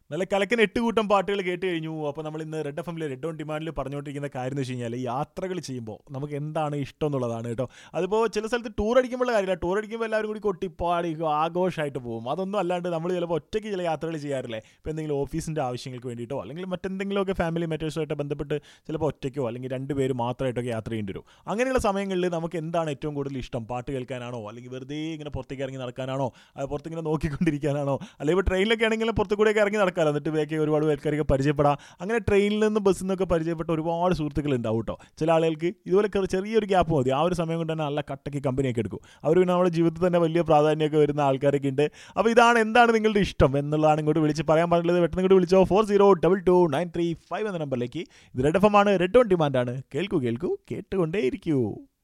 നല്ല കലക്കൻ എട്ട് കൂട്ടം പാട്ടുകൾ കേട്ട് കഴിഞ്ഞു അപ്പോൾ നമ്മൾ ഇന്ന് റെഡ് എഫ് എമ്മിൽ റെഡ് ഓൺ ഡിമാൻഡിൽ പറഞ്ഞുകൊണ്ടിരിക്കുന്ന കാര്യം എന്ന് വെച്ച് കഴിഞ്ഞാൽ യാത്രകൾ ചെയ്യുമ്പോൾ നമുക്ക് എന്താണ് ഇഷ്ടം എന്നുള്ളതാണ് കേട്ടോ അതിപ്പോൾ ചില സ്ഥലത്ത് ടൂർ അടിക്കുമ്പോൾ കാര്യമില്ല ടൂർ അടിക്കുമ്പോൾ എല്ലാവരും കൂടി കൊട്ടിപ്പാടി ആഘോഷമായിട്ട് പോകും അതൊന്നും അല്ലാണ്ട് നമ്മൾ ചിലപ്പോൾ ഒറ്റയ്ക്ക് ചില യാത്രകൾ ചെയ്യാറില്ലേ ഇപ്പോൾ എന്തെങ്കിലും ഓഫീസിൻ്റെ ആവശ്യങ്ങൾക്ക് വേണ്ടിയിട്ടോ അല്ലെങ്കിൽ മറ്റെന്തെങ്കിലുമൊക്കെ ഫാമിലി മാറ്റേഴ്സുമായിട്ട് ബന്ധപ്പെട്ട് ചിലപ്പോൾ ഒറ്റയ്ക്കോ അല്ലെങ്കിൽ രണ്ട് പേര് മാത്രമായിട്ടൊക്കെ യാത്ര ചെയ്യേണ്ടി വരും അങ്ങനെയുള്ള സമയങ്ങളിൽ നമുക്ക് എന്താണ് ഏറ്റവും കൂടുതൽ ഇഷ്ടം പാട്ട് കേൾക്കാനാണോ അല്ലെങ്കിൽ വെറുതെ ഇങ്ങനെ പുറത്തേക്ക് ഇറങ്ങി നടക്കാനാണോ അത് പുറത്തിങ്ങനെ നോക്കിക്കൊണ്ടിരിക്കാനാണോ അല്ലെങ്കിൽ ഇപ്പോൾ ട്രെയിനിലൊക്കെ ആണെങ്കിൽ പുറത്തു കൂടെയൊക്കെ ഇറങ്ങി നടക്കാമല്ലോ എന്നിട്ട് വേക്കെ ഒരുപാട് പേർക്കാരൊക്കെ പരിചയപ്പെടാം അങ്ങനെ ട്രെയിനിൽ നിന്ന് ബസ്സിൽ നിന്നൊക്കെ പരിചയപ്പെട്ട ഒരുപാട് സുഹൃത്തുക്കൾ ഉണ്ടാവും കേട്ടോ ചില ആളുകൾക്ക് ഇതുപോലെ ചെറിയ- ചെറിയൊരു ഗ്യാപ്പ് മതി ആ ഒരു സമയം കൊണ്ട് തന്നെ നല്ല കട്ടയ്ക്ക് കമ്പനിയൊക്കെ എടുക്കും അവർ പിന്നെ നമ്മുടെ ജീവിതത്തിൽ തന്നെ വലിയ പ്രാധാന്യമൊക്കെ വരുന്ന ആൾക്കാരൊക്കെ ഉണ്ട് അപ്പോൾ ഇതാണ് എന്താണ് നിങ്ങളുടെ ഇഷ്ടം എന്നുള്ളതാണ് ഇങ്ങോട്ട് വിളിച്ച് പറയാൻ പാടുള്ളത് പെട്ടെന്ന് ഇങ്ങോട്ട് വിളിച്ചോ four zero double two nine three five എന്ന നമ്പറിലേക്ക് ഇത് റെഡ് എഫ് എം ആണ് റെഡ് ഓൺ ഡിമാൻഡാണ് കേൾക്കൂ കേൾക്കൂ കേട്ടുകൊണ്ടേയിരിക്കൂ